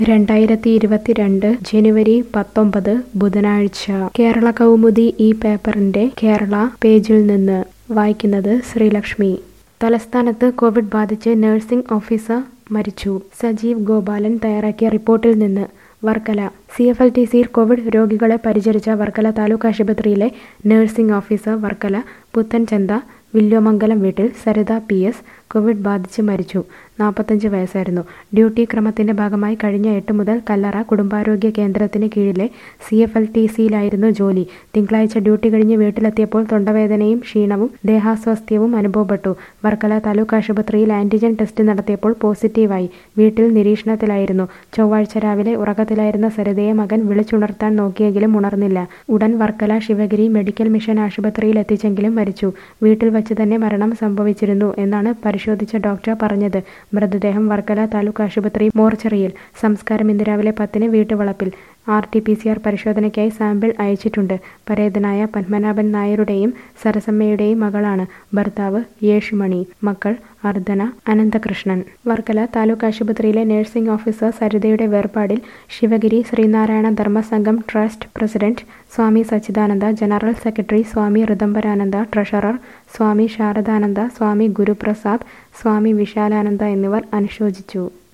രണ്ടായിരത്തി ഇരുപത്തിരണ്ട് ജനുവരി പത്തൊമ്പത് ബുധനാഴ്ച കേരള കൗമുദി ഈ പേപ്പറിന്റെ കേരള പേജിൽ നിന്ന് വായിക്കുന്നത് ശ്രീലക്ഷ്മി തലസ്ഥാനത്ത് കോവിഡ് ബാധിച്ച് നഴ്സിംഗ് ഓഫീസർ മരിച്ചു സജീവ് ഗോപാലൻ തയ്യാറാക്കിയ റിപ്പോർട്ടിൽ നിന്ന് Varkala C F L T സിയിൽ കോവിഡ് രോഗികളെ പരിചരിച്ച വർക്കല താലൂക്ക് ആശുപത്രിയിലെ നഴ്സിംഗ് ഓഫീസർ വർക്കല പുത്തൻചന്ത വില്യോമംഗലം വീട്ടിൽ സരിത പി എസ് കോവിഡ് ബാധിച്ച് മരിച്ചു നാൽപ്പത്തഞ്ച് വയസ്സായിരുന്നു ഡ്യൂട്ടി ക്രമത്തിന്റെ ഭാഗമായി കഴിഞ്ഞ എട്ട് മുതൽ കല്ലറ കുടുംബാരോഗ്യ കേന്ദ്രത്തിന് കീഴിലെ സി എഫ് എൽ ടി സിയിലായിരുന്നു ജോലി തിങ്കളാഴ്ച ഡ്യൂട്ടി കഴിഞ്ഞ് വീട്ടിലെത്തിയപ്പോൾ തൊണ്ടവേദനയും ക്ഷീണവും ദേഹാസ്വാസ്ഥ്യവും അനുഭവപ്പെട്ടു വർക്കല താലൂക്ക് ആശുപത്രിയിൽ ആന്റിജൻ ടെസ്റ്റ് നടത്തിയപ്പോൾ പോസിറ്റീവായി വീട്ടിൽ നിരീക്ഷണത്തിലായിരുന്നു ചൊവ്വാഴ്ച രാവിലെ ഉറക്കത്തിലായിരുന്ന സരിതയെ മകൻ വിളിച്ചുണർത്താൻ നോക്കിയെങ്കിലും ഉണർന്നില്ല ഉടൻ വർക്കല ശിവഗിരി മെഡിക്കൽ മിഷൻ ആശുപത്രിയിൽ എത്തിച്ചെങ്കിലും മരിച്ചു വീട്ടിൽ വച്ച് തന്നെ മരണം സംഭവിച്ചിരുന്നു എന്നാണ് പരിശോധിച്ച ഡോക്ടർ പറഞ്ഞത് മൃതദേഹം വർക്കല താലൂക്ക് ആശുപത്രി മോർച്ചറിയിൽ സംസ്കാരം ഇന്ന് രാവിലെ പത്തിന് വീട്ടുവളപ്പിൽ R T P C R പരിശോധനയ്ക്കായി സാമ്പിൾ അയച്ചിട്ടുണ്ട് പരേതനായ പത്മനാഭൻ നായരുടെയും സരസമ്മയുടെയും മകളാണ് ഭർത്താവ് യേശുമണി മക്കൾ അർദ്ധന അനന്തകൃഷ്ണൻ വർക്കല താലൂക്ക് ആശുപത്രിയിലെ നഴ്സിംഗ് ഓഫീസർ സരിതയുടെ വേർപാടിൽ Sivagiri Sreenarayana Dharmasangham trust president Swami Sachidananda general secretary Swami Rithambharananda treasurer Swami Sharadananda Swami Guruprasad Swami Vishalananda എന്നിവർ അനുശോചിച്ചു